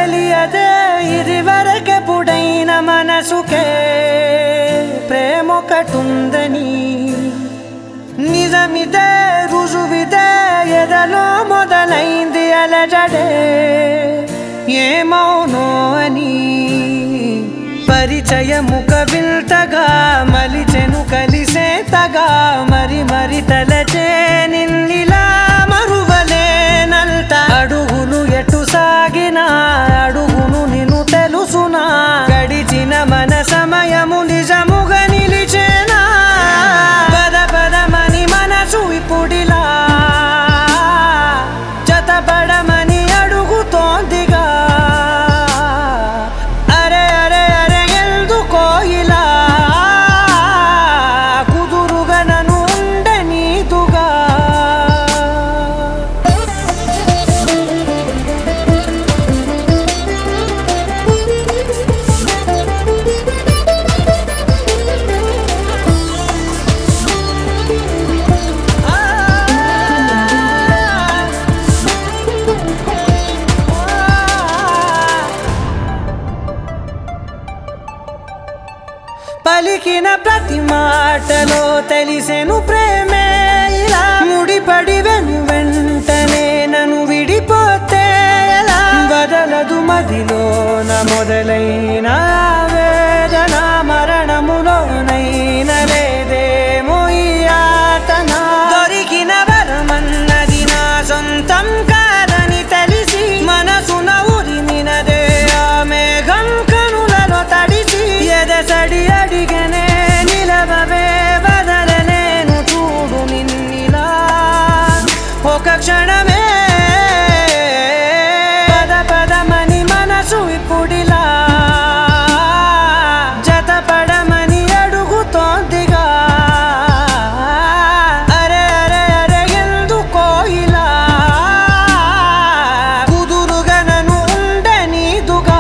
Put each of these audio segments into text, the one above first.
తెలియదే ఇది వరకెప్పుడైన మనసుకే ప్రేమొకటుందని నిజమిదే రుజువిదే ఎదలో మొదలైంది అలజడే ఏమౌనో అని పరిచయముక విల్తగా మలిచెను కలిసేతగా మరి మరి తలచే నిన్నిలా మరువలేనంత అడుగులు ఎటు సాగినా అడుగును నిన్ను తెలుసునా గడిచిన మన సమయము నిజముగా నిలిచేనా పద పదమని మనసు ఇప్పుడిలా జతపడమని అడుగుతోందిగా అరే అరే అరే ఎందుకో ఇలా కుదురుగా నన్ను ఉండనీదుగా పలికిన ప్రతి మాటలో తెలిసెను ప్రేమే ఇలా ముడిపడి వెను వెంటనే నన్ను విడిపోతే ఎలా వదలదు మదిలోన మొదలైన వేదన మరణములోనైన లేదేమో ఈ యాతన దొరికిన వరమన్నది నా సొంతం కాదని తెలిసి మనసున ఉరిమినదే ఆ మేఘం కనులలో తడిసి ఎదసడి అడిగనే నిలవవే బదలలేను చూడు నిన్నిలా ఒక క్షణమే పద పదమని మనసు ఇప్పుడిలా జతపడమని అడుగుతోందిగా అరే అరే అరే ఎందుకో ఇలా కుదురుగా నన్ను ఉండనీదుగా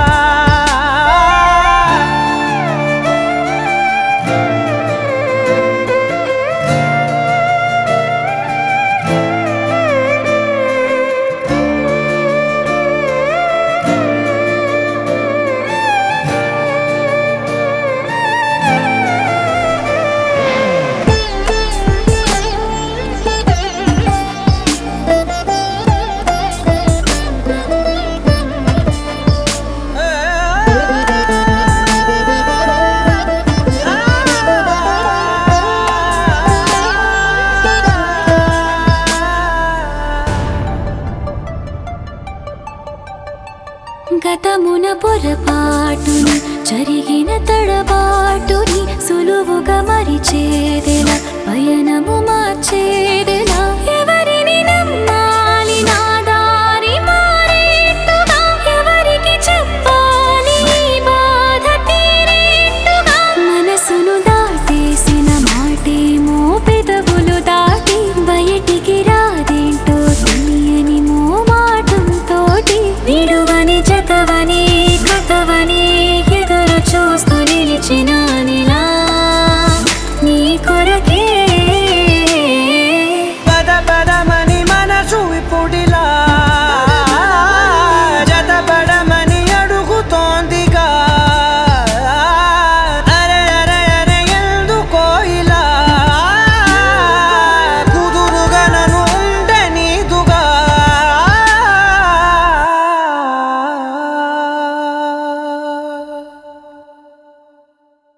గతమున పొరపాటుని జరిగిన తడబాటుని సులువుగా మరిచేదెలా పయనము మార్చేదెలా